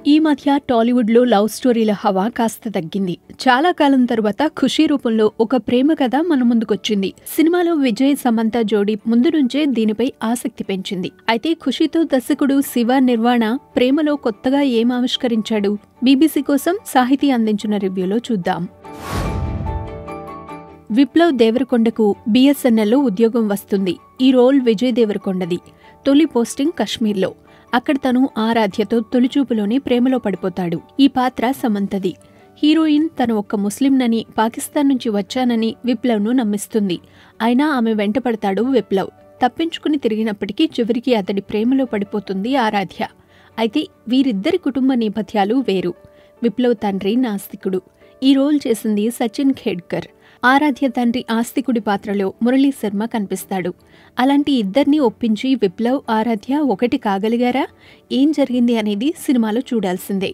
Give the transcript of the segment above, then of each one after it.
ఈ మధ్య టాలీవుడ్లో లవ్ స్టోరీల హవా కాస్త తగ్గింది చాలా కాలం తరువాత ఖుషీ రూపంలో ఒక ప్రేమ కథ మన ముందుకొచ్చింది సినిమాలో విజయ్ సమంత జోడీ ముందు నుంచే దీనిపై ఆసక్తి పెంచింది అయితే ఖుషీతో దర్శకుడు శివ నిర్వాణ ప్రేమలో కొత్తగా ఏం ఆవిష్కరించాడు బీబీసీ కోసం సాహితీ అందించిన రివ్యూలో చూద్దాం విప్లవ్ దేవరకొండకు బీఎస్ఎన్ఎల్లో ఉద్యోగం వస్తుంది ఈ రోల్ విజయ్ దేవరకొండది తొలి పోస్టింగ్ కశ్మీర్లో అక్కడ తను ఆరాధ్యతో తొలిచూపులోనే ప్రేమలో పడిపోతాడు ఈ పాత్ర సమంతది హీరోయిన్ తను ఒక్క ముస్లింనని పాకిస్తాన్ నుంచి వచ్చానని విప్లవ్ను నమ్మిస్తుంది అయినా ఆమె వెంటపడతాడు విప్లవ్ తప్పించుకుని తిరిగినప్పటికీ చివరికి అతడి ప్రేమలో పడిపోతుంది ఆరాధ్య అయితే వీరిద్దరి కుటుంబ నేపథ్యాలు వేరు విప్లవ్ తండ్రి నాస్తికుడు ఈ రోల్ చేసింది సచిన్ ఖేడ్కర్ ఆరాధ్య తండ్రి ఆస్తికుడి పాత్రలో మురళీ శర్మ కనిపిస్తాడు అలాంటి ఇద్దరిని ఒప్పించి విప్లవ్ ఆరాధ్య ఒకటి కాగలిగారా ఏం జరిగింది అనేది సినిమాలో చూడాల్సిందే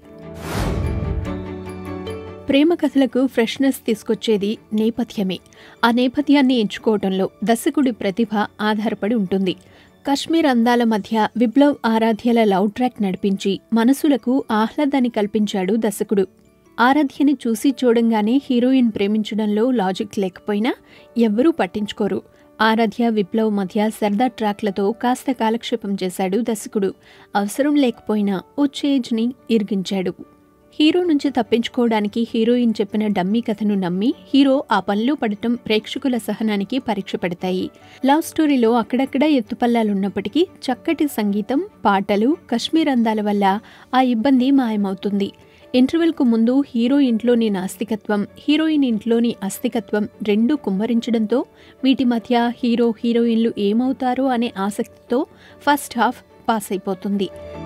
ప్రేమ కథలకు ఫ్రెష్నెస్ తీసుకొచ్చేది నేపథ్యమే ఆ నేపథ్యాన్ని ఎంచుకోవటంలో దర్శకుడి ప్రతిభ ఆధారపడి ఉంటుంది కశ్మీర్ అందాల మధ్య విప్లవ్ ఆరాధ్యల లవ్ ట్రాక్ నడిపించి మనసులకు ఆహ్లాదాన్ని కల్పించాడు దర్శకుడు ఆరాధ్యని చూసి చూడంగానే హీరోయిన్ ప్రేమించడంలో లాజిక్ లేకపోయినా ఎవ్వరూ పట్టించుకోరు ఆరాధ్య విప్లవ్ మధ్య సరదా ట్రాక్లతో కాస్త కాలక్షేపం చేశాడు దర్శకుడు అవసరం లేకపోయినా ఓ చేజ్ని ఇరిగించాడు హీరో నుంచి తప్పించుకోవడానికి హీరోయిన్ చెప్పిన డమ్మీ కథను నమ్మి హీరో ఆ పనిలో పడటం ప్రేక్షకుల సహనానికి పరీక్ష పెడతాయి లవ్ స్టోరీలో అక్కడక్కడ ఎత్తుపల్లాలున్నప్పటికీ చక్కటి సంగీతం పాటలు కశ్మీర్ అందాల వల్ల ఆ ఇబ్బంది మాయమవుతుంది ఇంటర్వెల్కు ముందు హీరో ఇంట్లోని నాస్తికత్వం హీరోయిన్ ఇంట్లోని అస్తికత్వం రెండూ కుమ్మరించడంతో వీటి మధ్య హీరో హీరోయిన్లు ఏమవుతారో అనే ఆసక్తితో ఫస్ట్ హాఫ్ పాస్ అయిపోతుంది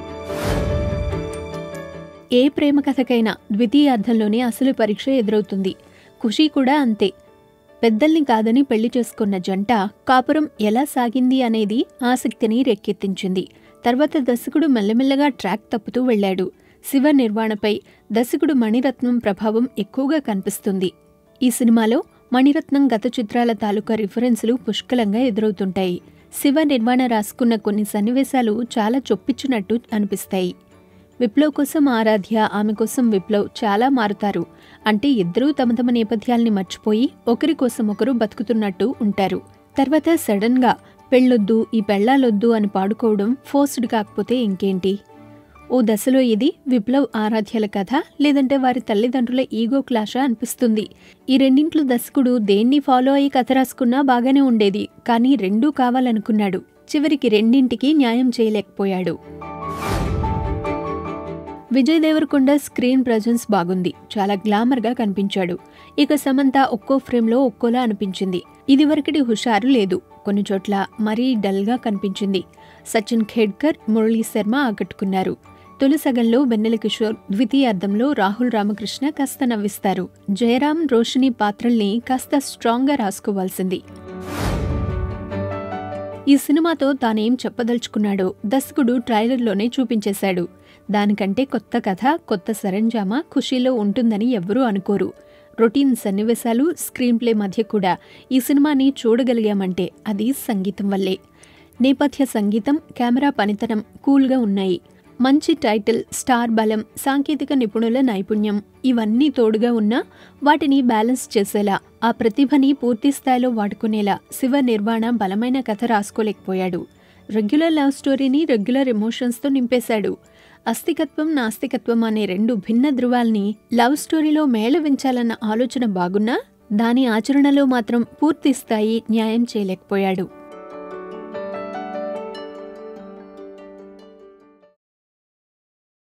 ఏ ప్రేమ కథకైనా ద్వితీయార్థంలోనే అసలు పరీక్ష ఎదురవుతుంది ఖుషి కూడా అంతే పెద్దల్ని కాదని పెళ్లి చేసుకున్న జంట కాపురం ఎలా సాగింది అనేది ఆసక్తిని రేకెత్తించింది తర్వాత దర్శకుడు మెల్లమెల్లగా ట్రాక్ తప్పుతూ వెళ్లాడు శివ నిర్వాణపై దర్శకుడు మణిరత్నం ప్రభావం ఎక్కువగా కనిపిస్తుంది ఈ సినిమాలో మణిరత్నం గత చిత్రాల తాలూకా రిఫరెన్సులు పుష్కలంగా ఎదురవుతుంటాయి శివ నిర్వాణ రాసుకున్న కొన్ని సన్నివేశాలు చాలా చొప్పించినట్టు అనిపిస్తాయి విప్లవ్ కోసం ఆరాధ్య ఆమె కోసం విప్లవ్ చాలా మారుతారు అంటే ఇద్దరూ తమ తమ నేపథ్యాల్ని మర్చిపోయి ఒకరి కోసం ఒకరు బతుకుతున్నట్టు ఉంటారు తర్వాత సడన్గా పెళ్ళొద్దు ఈ పెళ్లాలొద్దు అని పాడుకోవడం ఫోర్స్డ్ కాకపోతే ఇంకేంటి ఓ దశలో ఇది విప్లవ్ ఆరాధ్యల కథ లేదంటే వారి తల్లిదండ్రుల ఈగో క్లాషా అనిపిస్తుంది ఈ రెండింట్లో దర్శకుడు దేన్ని ఫాలో అయ్యి కథ రాసుకున్నా బాగానే ఉండేది కానీ రెండూ కావాలనుకున్నాడు చివరికి రెండింటికి న్యాయం చేయలేకపోయాడు విజయ్ దేవరకొండ స్క్రీన్ ప్రజెన్స్ బాగుంది చాలా గ్లామర్గా కనిపించాడు ఇక సమంత ఒక్కో ఫ్రేమ్లో ఒక్కోలా అనిపించింది ఇదివరకటి హుషారు లేదు కొన్ని చోట్ల మరీ డల్గా కనిపించింది సచిన్ ఖేడ్కర్ మురళీ శర్మ ఆకట్టుకున్నారు తొలి సగంలో వెన్నెల కిషోర్ ద్వితీయార్థంలో రాహుల్ రామకృష్ణ కాస్త నవ్విస్తారు జయరాం రోషిని పాత్రల్ని కాస్త స్ట్రాంగ్గా రాసుకోవాల్సింది ఈ సినిమాతో తానేం చెప్పదలుచుకున్నాడో దర్శకుడు ట్రైలర్లోనే చూపించేశాడు దానికంటే కొత్త కథ కొత్త సరంజామా ఖుషీలో ఉంటుందని ఎవ్వరూ అనుకోరు రొటీన్ సన్నివేశాలు స్క్రీన్ ప్లే మధ్య కూడా ఈ సినిమాని చూడగలిగామంటే అది సంగీతం వల్లే నేపథ్య సంగీతం కెమెరా పనితనం కూల్గా ఉన్నాయి మంచి టైటిల్ స్టార్ బలం సాంకేతిక నిపుణుల నైపుణ్యం ఇవన్నీ తోడుగా ఉన్నా వాటిని బ్యాలెన్స్ చేసేలా ఆ ప్రతిభని పూర్తి స్థాయిలో వాడుకునేలా శివ నిర్వాణ బలమైన కథ రాసుకోలేకపోయాడు రెగ్యులర్ లవ్ స్టోరీని రెగ్యులర్ ఎమోషన్స్తో నింపేశాడు అస్థికత్వం నాస్తికత్వం అనే రెండు భిన్న ధృవాల్ని లవ్ స్టోరీలో మేళవించాలన్న ఆలోచన బాగున్నా దాని ఆచరణలో మాత్రం పూర్తి స్థాయి న్యాయం చేయలేకపోయాడు